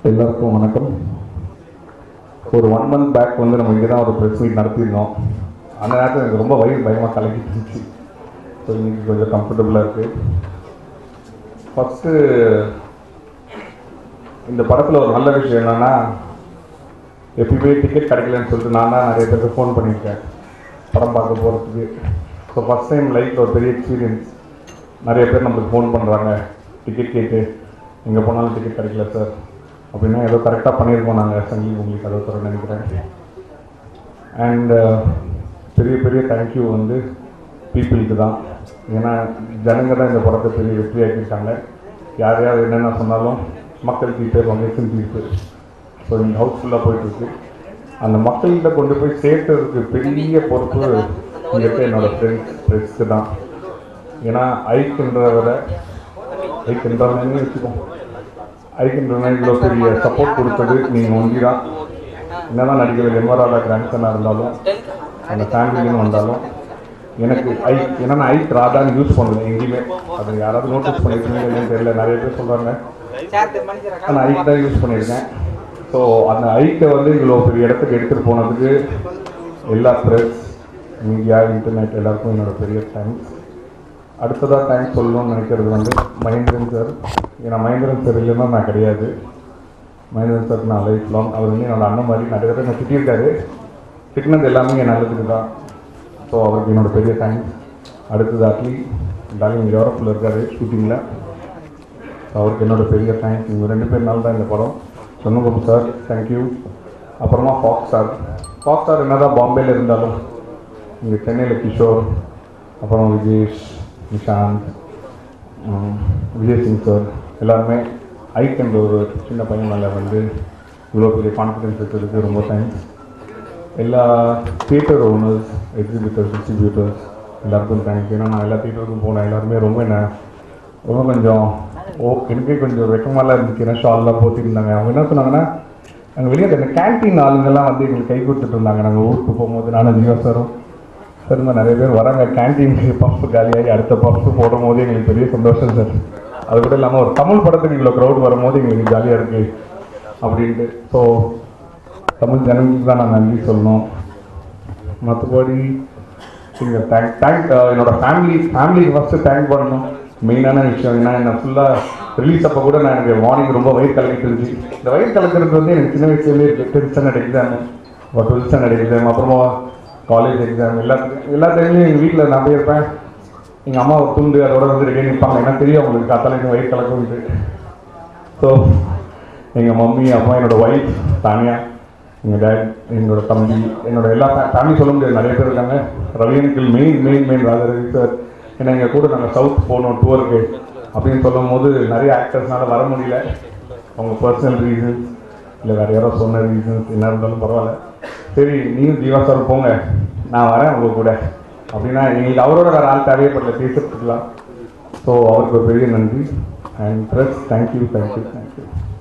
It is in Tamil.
எல்லாருக்கும் வணக்கம் ஒரு ஒன் மந்த் பேக் வந்து நம்ம இங்கே தான் ஒரு ப்ரெஸ் மீட் நடத்தியிருந்தோம் அந்த நேரத்தில் எனக்கு ரொம்ப வயிறு பயமாக கலக்கிட்டு இருந்துச்சு ஸோ இன்னைக்கு கொஞ்சம் கம்ஃபர்டபுளாக இருக்குது ஃபஸ்ட்டு இந்த படத்தில் ஒரு நல்ல விஷயம் என்னென்னா எப்பயுமே டிக்கெட் கிடைக்கலன்னு சொல்லிட்டு நான் தான் நிறைய பேருக்கு ஃபோன் பண்ணியிருக்கேன் படம் பார்க்க போகிறதுக்கு ஸோ ஃபஸ்ட் டைம் லைஃப்பில் ஒரு பெரிய எக்ஸ்பீரியன்ஸ் நிறைய பேர் நம்மளுக்கு ஃபோன் பண்ணுறாங்க டிக்கெட் கேட்டு எங்கே போனாலும் டிக்கெட் கிடைக்கல சார் அப்படின்னா ஏதோ கரெக்டாக பண்ணியிருக்கோம் நாங்கள் சங்கீத் உங்களுக்கு அதை தர நினைக்கிறேன் அண்ட் பெரிய பெரிய தேங்க்யூ வந்து பீப்புளுக்கு தான் ஏன்னா ஜனங்க தான் இந்த படத்தை பெரிய வெற்றியாக்கியிருக்காங்க யார் யார் என்னென்ன சொன்னாலும் மக்கள் தீர்ப்பு மகேசன் தீர்ப்பு ஸோ இந்த ஹவுஸ்ஃபுல்லாக போயிட்டுருக்கு அந்த மக்கள்கிட்ட கொண்டு போய் சேர்த்ததுக்கு பெரிய பொறுப்பு இங்கே இருக்க என்னோட ஃப்ரெண்ட்ஸ் ஃப்ரெண்ட்ஸ்க்கு தான் ஏன்னா ஐக்குன்றவரை ஐக்குன்றவனே வச்சுக்கோம் ஐக்குன்றவனை இவ்வளோ பெரிய சப்போர்ட் கொடுத்தது நீங்கள் ஒண்டி தான் என்னதான் நடிகர் எம்ஆர்ஆர் கிராண்ட்சனாக இருந்தாலும் அந்த ஃபேமிலின்னு வந்தாலும் எனக்கு ஐ ஏன்னா நான் ஐக் ராதான்னு யூஸ் பண்ணல எங்கேயுமே அது யாராவது நோட்டீஸ் பண்ணியிருக்கீங்கன்னு தெரியல நிறைய பேர் சொல்கிறாங்க நான் ஐக் தான் யூஸ் பண்ணியிருக்கேன் ஸோ அந்த ஐக்கை வந்து இவ்வளோ பெரிய இடத்துக்கு எடுத்துகிட்டு போனதுக்கு எல்லா ப்ரெஸ் மீடியா இன்டர்நெட் எல்லாருக்கும் என்னோட பெரிய தேங்க்ஸ் அடுத்ததாக தேங்க்ஸ் சொல்லணும்னு நினைக்கிறது வந்து மகேந்திரன் சார் ஏன்னா மகேந்திரன் சார் இல்லைன்னா நான் கிடையாது மகேந்திரன் சார் நான் லைஃப் லாங் அவர் வந்து என்னோட அண்ணன் மாதிரி நிறைய தடவை என்ன திட்டியிருக்காரு திட்டினது எல்லாமே என் நல்லதுக்கு தான் ஸோ அவருக்கு என்னோட பெரிய தேங்க்ஸ் அடுத்தது அட்லி டாலிங் யூரோப்பில் இருக்காரு ஷூட்டிங்கில் அவருக்கு என்னோட பெரிய தேங்க்ஸ் இவங்க ரெண்டு பேர்னால தான் இந்த படம் சொன்னபோது சார் தேங்க்யூ அப்புறமா ஃபாக்ஸ் சார் ஃபாக்ஸ் சார் என்னதான் பாம்பேல இருந்தாலும் இங்கே சென்னையில் கிஷோர் அப்புறம் விஜேஷ் நிஷாந்த் உம், விஜய் சிங் சார் எல்லாருமே ஐக்கன்ற ஒரு சின்ன பையன் மேலே வந்து இவ்வளோ பெரிய கான்ஃபிடன்ஸ் இருக்கிறதுக்கு ரொம்ப தேங்க்ஸ் எல்லா தியேட்டர் ஓனர்ஸ் எக்ஸிபிட்டர்ஸ் டிஸ்ட்ரிபியூட்டர்ஸ் எல்லாருக்கும் தேங்க்ஸ் ஏன்னா நான் எல்லா தியேட்டருக்கும் போனேன் எல்லாருமே ரொம்ப என்ன ரொம்ப கொஞ்சம் ஓ எனக்கே கொஞ்சம் வெக்கமாலாம் இருந்துச்சு ஏன்னா ஷால்லாம் போட்டிருந்தாங்க அவங்க என்ன சொன்னாங்கன்னா நாங்கள் வெளியே அந்த கேன்டீன் ஆளுங்கெல்லாம் வந்து எங்களுக்கு கை கொடுத்துட்டு இருந்தாங்க நாங்கள் ஊருக்கு போகும்போது நானும் ஜீவா சாரும் சார் இந்த மாதிரி நிறைய பேர் வராங்க கேன்டீனுக்கு பம்ப் காலியாகி அடுத்த பம்ப் போடும் போது எங்களுக்கு பெரிய சந்தோஷம் சார் அது கூட இல்லாமல் ஒரு தமிழ் படத்துக்கு இவ்வளோ க்ரௌட் வரும்போது எங்களுக்கு ஜாலியாக இருக்குது அப்படின்ட்டு ஸோ தமிழ் ஜனங்களுக்கு தான் நான் நன்றி சொல்லணும் மற்றபடி இங்கே தேங்க் தேங்க் என்னோட ஃபேமிலி ஃபேமிலிக்கு ஃபஸ்ட்டு தேங்க் பண்ணணும் மெயினான விஷயம் ஏன்னா என்ன ஃபுல்லாக ரிலீஸ் அப்போ கூட நான் எனக்கு மார்னிங் ரொம்ப வயிறு கலக்கிட்டு இருந்துச்சு இந்த வயிறு கலக்கிறது வந்து எனக்கு சின்ன வயசுலேயே இருக்குது டென்த் ஸ்டாண்டர்ட் எக்ஸாமு ஒரு டுவெல்த் ஸ்டாண்டர்ட் எக்ஸாம் அப்புறமா காலேஜ் எக்ஸாம் எல்லா எல்லா டைம்லையும் எங்கள் வீட்டில் நான் போயிருப்பேன் எங்கள் அம்மா ஒரு துண்டு அதோட வந்து ரெடியாக நிற்பாங்க ஏன்னா தெரியும் அவங்களுக்கு காத்தால எனக்கு வயிறு கலக்கும்ட்டு ஸோ எங்கள் மம்மி அம்மா என்னோட ஒய்ஃப் தானியா எங்கள் டேட் என்னோட தம்பி என்னோட எல்லா ஃபேமிலி சொல்ல முடியாது நிறைய பேர் இருக்காங்க Ravi uncle main main main Rajaravi sir ஏன்னா எங்கள் கூட நாங்கள் சவுத் போனோம் டூருக்கு அப்படின்னு சொல்லும் போது நிறைய ஆக்டர்ஸ்னால வர முடியல அவங்க பர்சனல் ரீசன்ஸ் இல்லை வேறு யாரோ சொன்ன ரீசன்ஸ் என்ன இருந்தாலும் பரவாயில்ல சரி நீயும் ஜீவா சார் போங்க நான் வரேன் உங்க கூட அப்படின்னா எங்களுக்கு அவரோட வேறு ஆள் தேவைப்படல பேசுறதுக்குலாம் ஸோ அவருக்கு ஒரு பெரிய நன்றி and plus thank you thank you thank you